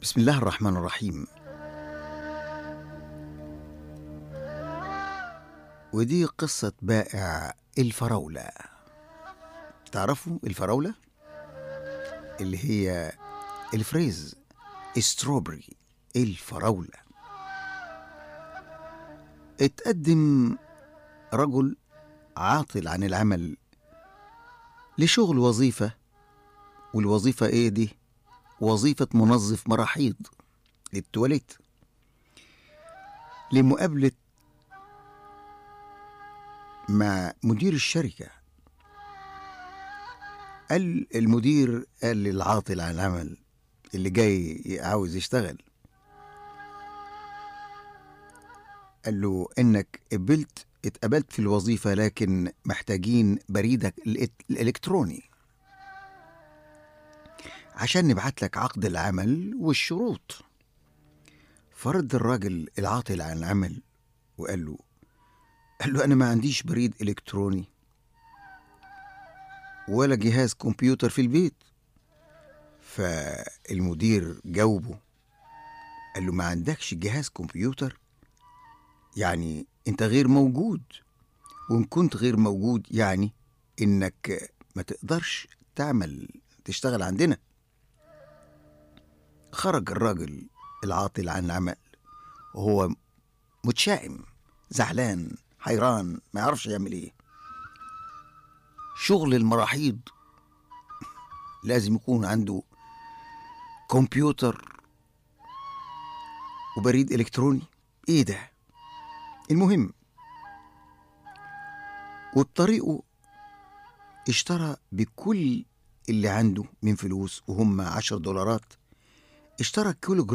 بسم الله الرحمن الرحيم ودي قصة بائع الفراولة تعرفوا الفراولة اللي هي الفريز ستروبري الفراولة اتقدم رجل عاطل عن العمل لشغل وظيفة والوظيفة ايه دي وظيفة منظف مراحيض للتواليت لمقابلة مع مدير الشركة قال المدير قال للعاطل عن العمل اللي جاي عاوز يشتغل قال له انك قبلت اتقبلت في الوظيفة لكن محتاجين بريدك الإت- الإلكتروني عشان نبعت لك عقد العمل والشروط فرد الراجل العاطل عن العمل وقال له قال له أنا ما عنديش بريد إلكتروني ولا جهاز كمبيوتر في البيت فالمدير جاوبه قال له ما عندكش جهاز كمبيوتر يعني انت غير موجود وان كنت غير موجود يعني انك ما تقدرش تعمل تشتغل عندنا خرج الراجل العاطل عن العمل وهو متشائم زعلان حيران ما يعرفش يعمل ايه شغل المراحيض لازم يكون عنده كمبيوتر وبريد الكتروني ايه ده المهم وبطريقه اشترى بكل اللي عنده من فلوس وهم عشر دولارات اشترى كيلو